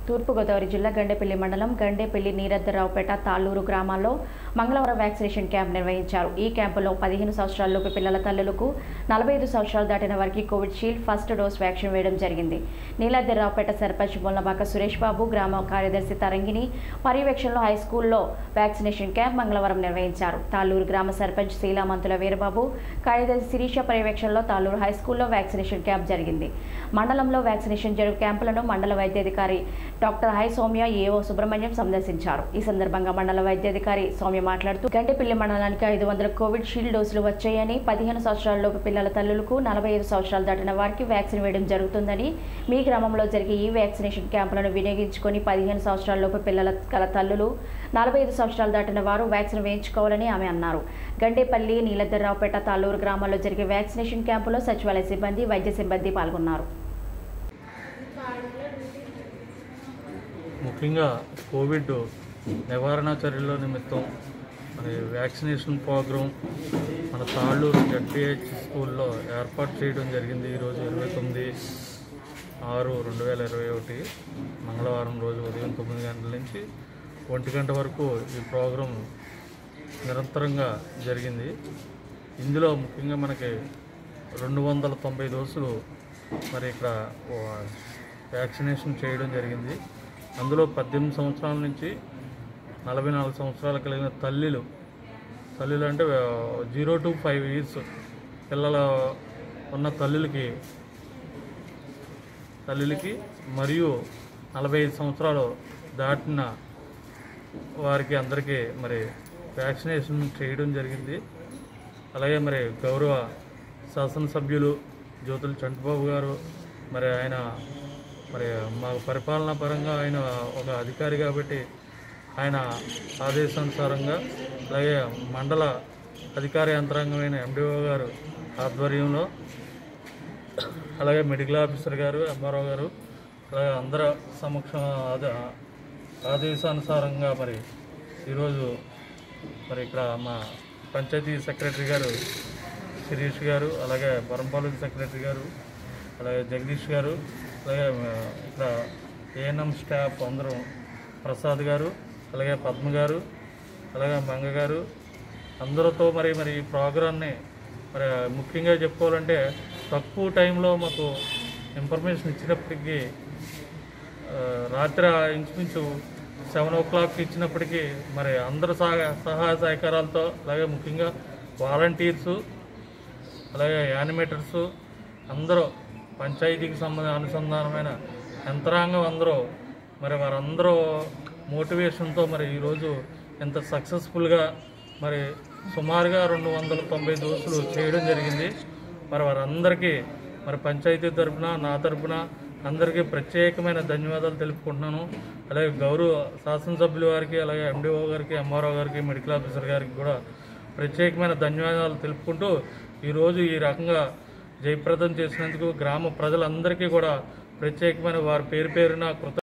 తూర్పుగోదావరి జిల్లా గండేపల్లి మండలం గండేపల్లి నీరద్దరావుపేట తాళ్ళూరు గ్రామాల్లో మంగళవారం వ్యాక్సినేషన్ క్యాంప్ నిర్వహించారు ఈ క్యాంపులో పదిహేను సంవత్సరాలలోపు పిల్లల తల్లులకు నలభై ఐదు సంవత్సరాలు దాటిన వారికి covid shield first dose vaccine వేయడం జరిగింది నీలద్దరావుపేట సర్పంచ్ ముల్లబాక సురేష్ బాబు గ్రామ కార్యదర్శి తరంగిణి పర్యవేక్షణలో హై స్కూల్లో వ్యాక్సినేషన్ క్యాంప్ మంగళవారం నిర్వహించారు తాళ్ళూరు గ్రామ సర్పంచ్ శీలామంతుల వీరబాబు కార్యదర్శి శిరీష పర్యవేక్షణలో తాళ్ళూరు హై స్కూల్లో వ్యాక్సినేషన్ క్యాంప్ జరిగింది మండలంలో వ్యాక్సినేషన్ జరుగు క్యాంపులను మండల వైద్యాధికారి డాక్టర్ హై సౌమ్య ఏఓ సుబ్రహ్మణ్యం సందర్శించారు ఈ సందర్భంగా మండల వైద్యాధికారి సౌమ్య మాట్లాడుతూ గంటెపల్లి మండలానికి ఐదు వందల కోవిడ్ షీల్డ్ డోసులు వచ్చాయని పదిహేను సంవత్సరాలలోపు పిల్లల తల్లులకు నలభై ఐదు సంవత్సరాలు దాటిన వారికి వ్యాక్సిన్ వేయడం జరుగుతుందని మీ గ్రామంలో జరిగే ఈ వ్యాక్సినేషన్ క్యాంపులను వినియోగించుకొని పదిహేను సంవత్సరాలలోపు పిల్లల గల తల్లులు నలభై ఐదు సంవత్సరాలు దాటిన వారు వ్యాక్సిన్ వేయించుకోవాలని ఆమె అన్నారు గండేపల్లి నీలద్దర్రావుపేట తాళ్ళూరు గ్రామాల్లో జరిగే వ్యాక్సినేషన్ క్యాంపులో సచివాలయ సిబ్బంది వైద్య సిబ్బంది పాల్గొన్నారు ముఖ్యంగా కోవిడ్ నివారణ చర్యల నిమిత్తం మరి వ్యాక్సినేషన్ ప్రోగ్రాం మన తాళ్ళూరు జడ్పిహెచ్ స్కూల్లో ఏర్పాటు చేయడం జరిగింది ఈరోజు ఇరవై తొమ్మిది ఆరు రెండు వేల ఇరవై ఒకటి మంగళవారం రోజు ఉదయం తొమ్మిది గంటల నుంచి ఒంటి గంట వరకు ఈ ప్రోగ్రాం నిరంతరంగా జరిగింది ఇందులో ముఖ్యంగా మనకి రెండు వందల తొంభై డోసులు మరి ఇక్కడ ఓ వ్యాక్సినేషన్ చేయడం జరిగింది అందులో పద్దెనిమిది సంవత్సరాల నుంచి నలభై నాలుగు సంవత్సరాలు కలిగిన తల్లిలు తల్లులు అంటే జీరో టు ఫైవ్ ఇయర్స్ పిల్లల ఉన్న తల్లులకి తల్లులకి మరియు నలభై ఐదు సంవత్సరాలు దాటిన వారికి అందరికీ మరి వ్యాక్సినేషన్ చేయడం జరిగింది అలాగే మరి గౌరవ శాసనసభ్యులు జ్యోతుల చంద్రబాబు గారు మరి ఆయన మరి మా పరిపాలనా పరంగా ఆయన ఒక అధికారి కాబట్టి ఆయన ఆదేశానుసారంగా అలాగే మండల అధికార యంత్రాంగమైన ఎండిఓ గారు ఆధ్వర్యంలో అలాగే మెడికల్ ఆఫీసర్ గారు ఎంఆర్ఓ గారు అలాగే అందరి సమక్షం ఆద- ఆదేశానుసారంగా మరి ఈరోజు మరి ఇక్కడ మా పంచాయతీ సెక్రటరీ గారు శిరీష్ గారు అలాగే బరంపాలెం సెక్రటరీ గారు అలాగే జగదీష్ గారు అలాగే ఆ, ఇక్కడ ఏఎన్ఎం స్టాఫ్ అందరూ ప్రసాద్ గారు అలాగే పద్మ గారు అలాగే మంగ గారు అందరితో మరి మరి ఈ ప్రోగ్రాన్ని మరి ముఖ్యంగా చెప్పుకోవాలంటే తక్కువ టైంలో మాకు ఇన్ఫర్మేషన్ ఇచ్చినప్పటికీ ఆ, రాత్రి ఇంచుమించు సెవెన్ ఓ క్లాక్ ఇచ్చినప్పటికీ మరి అందరు సహాయ సహాయ సహకారాలతో అలాగే ముఖ్యంగా వాలంటీర్సు అలాగే యానిమేటర్సు అందరూ పంచాయతీకి సంబంధ అనుసంధానమైన యంత్రాంగం అందరూ మరి వారందరూ మోటివేషన్తో మరి ఈరోజు ఎంత సక్సెస్ఫుల్గా మరి సుమారుగా రెండు వందల తొంభై డోసులు చేయడం జరిగింది మరి వారందరికీ మరి పంచాయతీ తరఫున నా తరఫున అందరికీ ప్రత్యేకమైన ధన్యవాదాలు తెలుపుకుంటున్నాను అలాగే గౌరవ శాసనసభ్యుల వారికి అలాగే ఎండిఓ గారికి ఎంఆర్ఓ గారికి మెడికల్ ఆఫీసర్ గారికి కూడా ప్రత్యేకమైన ధన్యవాదాలు తెలుపుకుంటూ ఈరోజు ఈ రకంగా జయప్రదం చేసినందుకు గ్రామ ప్రజలందరికీ కూడా ప్రత్యేకమైన వారి పేరు పేరున కృత